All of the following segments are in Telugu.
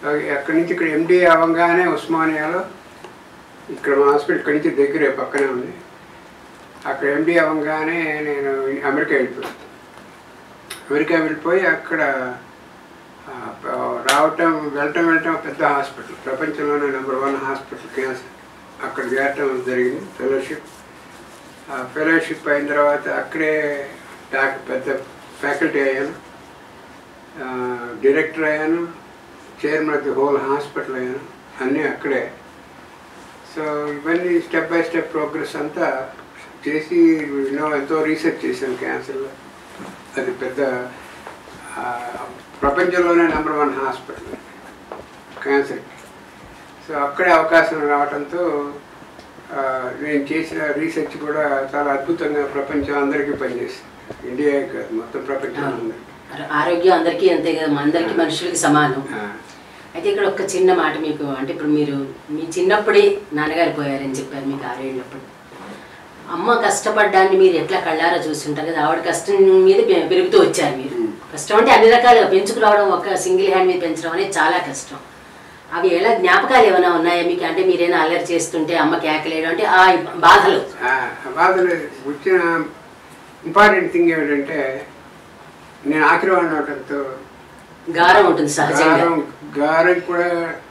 అక్కడి నుంచి ఇక్కడ ఎండి అవ్వగానే ఉస్మానియాలో ఇక్కడ మా హాస్పిటల్ ఇక్కడి నుంచి దగ్గరే పక్కనే ఉంది అక్కడ ఎండి అవ్వగానే నేను అమెరికా వెళ్ళిపోయాను అమెరికా వెళ్ళిపోయి అక్కడ ఆ, ప- రావటం వెళ్ళటం వెళ్ళటం పెద్ద హాస్పిటల్ ప్రపంచంలోనే నెంబర్ వన్ హాస్పిటల్ క్యాన్సర్ అక్కడ చేరటం జరిగింది ఫెలోషిప్ ఆ ఫెలోషిప్ అయిన తర్వాత అక్కడే డాక్టర్ పెద్ద ఫ్యాకల్టీ అయ్యాను ఆ, డైరెక్టర్ అయ్యాను chairman of the whole hospital అయ్యాను అన్నీ అక్కడే సో ఇవన్నీ స్టెప్ బై స్టెప్ ప్రోగ్రెస్ అంతా చేసి ఎన్నో ఎంతో రీసెర్చ్ చేశాను క్యాన్సర్లో అది పెద్ద ఆ, ప్రపంచంలోనే number one hospital cancer so అక్కడే అవకాశం రావడంతో ఆ, నేను చేసిన రీసెర్చ్ కూడా చాలా అద్భుతంగా ప్రపంచం అందరికీ పనిచేసింది ఇండియా కాదు మొత్తం ప్రపంచం అందరికీ ఆరో- ఆరోగ్యం అందరికీ అంతే కదా మా అందరికీ మనుషులకి సమానం ఆ, అయితే ఇక్కడ ఒక చిన్న మాట మీకు అంటే ఇప్పుడు మీరు మీ చిన్నప్పుడే నాన్నగారు పోయారని చెప్పారు మీకు ఆరేళ్ళప్పుడు అమ్మ కష్టపడ్డాన్ని మీరు ఎట్లా కళ్ళారా చూస్తుంటారు కదా ఆవిడ కష్టం మీద పె- పెరుగుతూ వచ్చారు మీరు మ్మ్. కష్టం అంటే అన్ని రకాలుగా పెంచుకురావడం ఒక సింగిల్ హ్యాండ్ మీద పెంచడం అనేది చాలా కష్టం అవి ఎలా జ్ఞాపకాలు ఏమైనా ఉన్నాయా మీకు అంటే మీరేనా అల్లరి చేస్తుంటే అమ్మ కేకలేయడం అంటే ఆ బాధలు ఆ, బాధలు వచ్చిన ఇంపార్టెంట్ థింగ్ ఏమిటంటే నేను ఆఖరి వాడిని అవడంతో గారం ఉంటుంది సహజంగా గారం గారం కూడా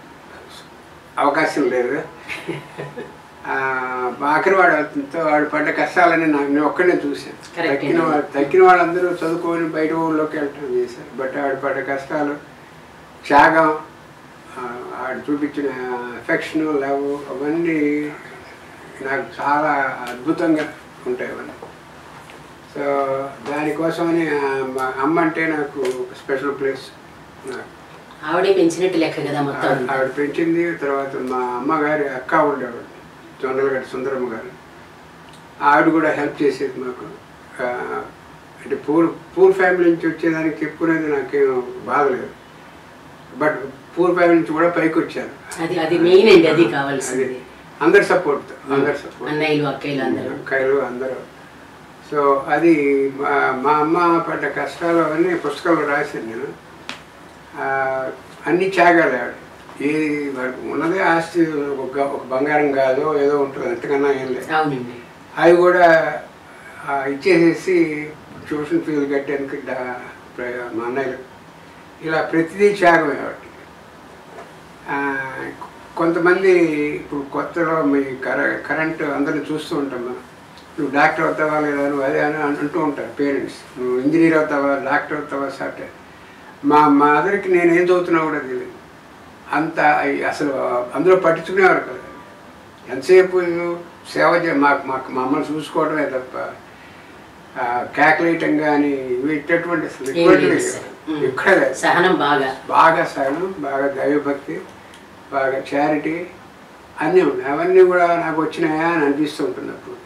అవకాశం లేదు ఆ, ఆఖరి వాడు అవుతుందో వాడు పడ్డ కష్టాలని నాకు నేను ఒక్కడే చూశాను Correct. తక్కిన వాళ్ళు తక్కిన వాళ్ళందరూ చదువుకొని బయట ఊళ్ళోకి వెళ్ళటం చేశారు బట్ ఆడు పడ్డ కష్టాలు త్యాగం ఆ, ఆడు చూపించిన ఎఫెక్షన్ లవ్ అవన్నీ నాకు చాలా అద్భుతంగా ఉంటాయి అవన్నీ సో దానికోసమని ఆ, మా అమ్మ అంటే నాకు స్పెషల్ ప్లేస్ నాకు ఆవిడే పెంచినట్టు లెక్క కదా మొత్తం ఆవిడ ఆవిడ పెంచింది తర్వాత మా అమ్మగారి అక్క ఉండేవాడు జొన్నలగడ్డ సుందరమ్మ గారు ఆవిడ కూడా హెల్ప్ చేసేది మాకు ఆ, అంటే పూర్ పూర్ ఫ్యామిలీ నుంచి వచ్చేదానికి చెప్పుకునేది నాకేం బాధ లేదు బట్ పూర్ ఫ్యామిలీ నుంచి కూడా పైకి వచ్చాను అది అది మెయిన్ అండి అది అది కావాల్సింది అందరి సపోర్ట్ అందరి సపోర్ట్ అన్నయ్యలు అక్కయ్యలు అందరూ అక్కయ్యలు అందరూ సో అది మా మా అమ్మ పడ్డ కష్టాలు అవన్నీ పుస్తకాలు రాశాను నేను ఆ, అన్ని త్యాగాలు ఆవిడ ఏది వాడికి ఉన్నదే ఆస్తి ఒక ఒక బంగారం కాదు ఏదో ఉంటుంది అంతకన్నా ఏం లేదు అవునండి అవి కూడా ఆ, ఇచ్చేసేసి ట్యూషన్ ఫీజులు కట్టేందుకు డా- ప్ర- మా అన్నయ్యలు ఇలా ప్రతిదీ త్యాగమే వాటి కొంతమంది ఇప్పుడు కొత్తలో మీ కర కరెంట్ అందరిని చూస్తూ ఉంటాం మనం నువ్వు డాక్టర్ అవుతావా లేదా నువ్వు అదే అని అంటూ ఉంటారు పేరెంట్స్ నువ్వు ఇంజనీర్ అవుతావా డాక్టర్ అవుతావా సాఫ్ట్వేర్ మా మదర్కి నేను ఏం చదువుతున్నా కూడా తెలియదు అంత అయి- అసలు అందులో పట్టించుకునేవారు కదా ఎంతసేపు సేవ చే మాకు మాకు మమ్మల్ని చూసుకోవడమే తప్ప ఆ, కేకలేయటం కానీ ఇవి ఇట్టేటువంటి అసలు ఏం ఇటువంటి లేదు సార్. ఉమ్. ఇక్కడ లేదు సహనం బాగా బాగా సహనం బాగా దైవభక్తి బాగా చారిటీ అన్నీ ఉన్నాయి అవన్నీ కూడా నాకు వచ్చినాయా అని అనిపిస్తూ ఉంటుంది అప్పుడు